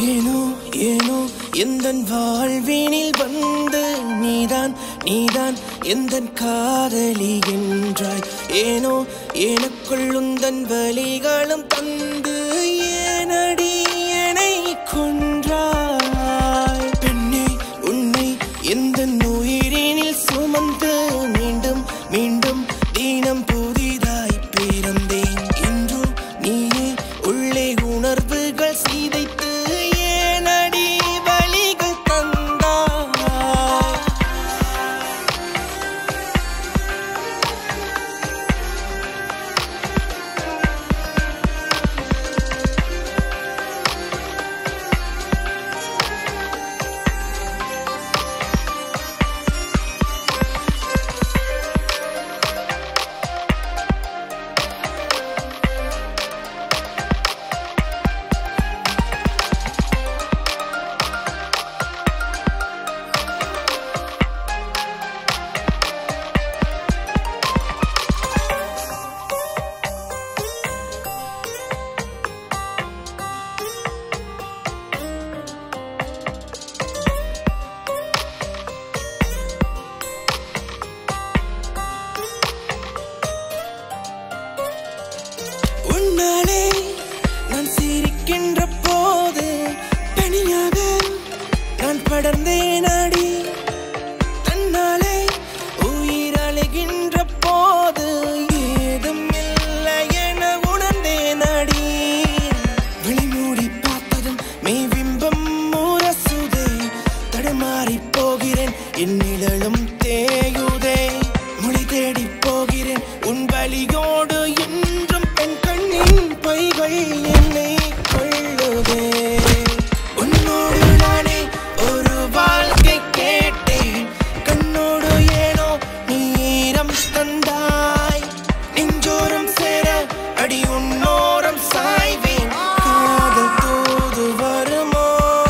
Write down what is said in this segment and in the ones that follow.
ஏனோ ஏனோ எந்தன் வாழ்வினில் வந்து நீதான் நீதான் எந்தன் காதலி என்றாய் ஏனோ எனக்குள் உந்தன் வலிகளும் தந்து ஏனடி என்னை கொன்றாய் பெண்ணே உன்னை எந்த உயிரினில் சுமந்து மீண்டும் மீண்டும் தினம் புதிதாய் பிறந்தேன் என்றோ நீயே உள்ளே உணர்வுகள் சீதைத்து ஏனடி வழிகள் தந்தாய் உன்னாலே நான் சிரிக்கின்ற போது தனியாக நான் படர்ந்தேன் அடி தன்னாலே உயிர் அழுகின்ற போது ஏதும் இல்லை என உணர்ந்தேன் அடி விழிமூடி பார்த்ததும் மெய்விம்பம் முரசுதே தடுமாறி போகிறேன் என் நிழலும் தேயுதே மொழி தேடி போகிறேன் உன் வழியோடு என்றும் பெண் கண்ணின் பைகள் என்னை கொள்ளுதே உன்னோடு நானே ஒரு வாழ்க்கை கேட்டேன் கண்ணோடு ஏனோ நீரம் தந்தாய் நெஞ்சோரம் சேர அடி உன்னோரம் சாய்வேன் காதல் தூது வருமோ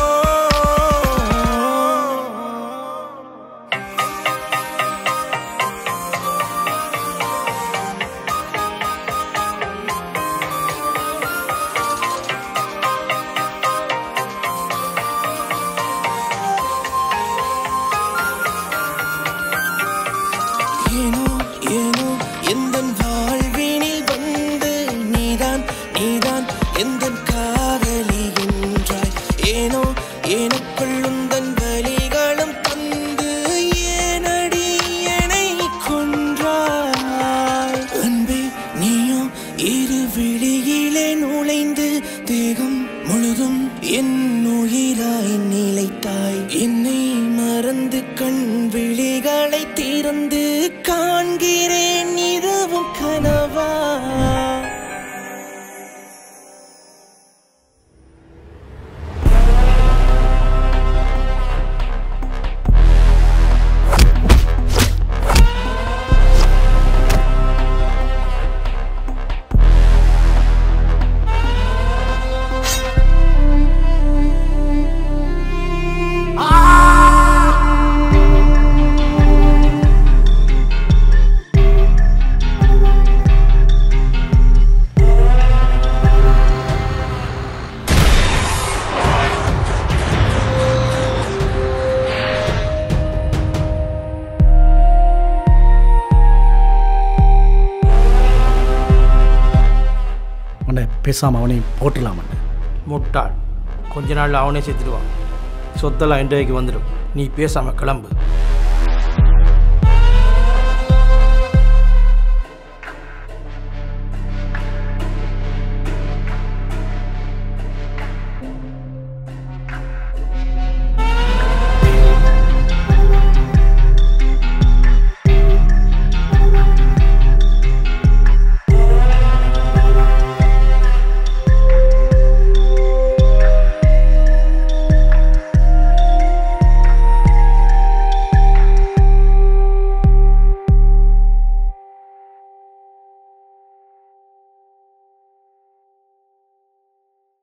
ஏனோ ஏனோ எந்தன் வாழ்வினில் வந்து நீதான் நீதான் எந்தன் காதலி என்றாய் ஏனோ எனக்குள் உந்தன் வலிகளும் தந்து ஏனடி என்னை கொன்றாய் அன்பே நீயோ இரு விழியிலே நுழைந்து தேகம் முழுதும் என் உயிராய் நிலைத்தாய் என்னை மறந்து கண் விழிகளை திறந்து காண்கிறேன் இதுவும் கனவா அண்ணே பேசாமல் அவனையும் போட்டுடலாம் அண்ணே முட்டாள் கொஞ்ச நாள் அவனே செத்துடுவான் சொத்தெல்லாம் என் கைக்கு வந்துடும் நீ பேசாமல் கிளம்பு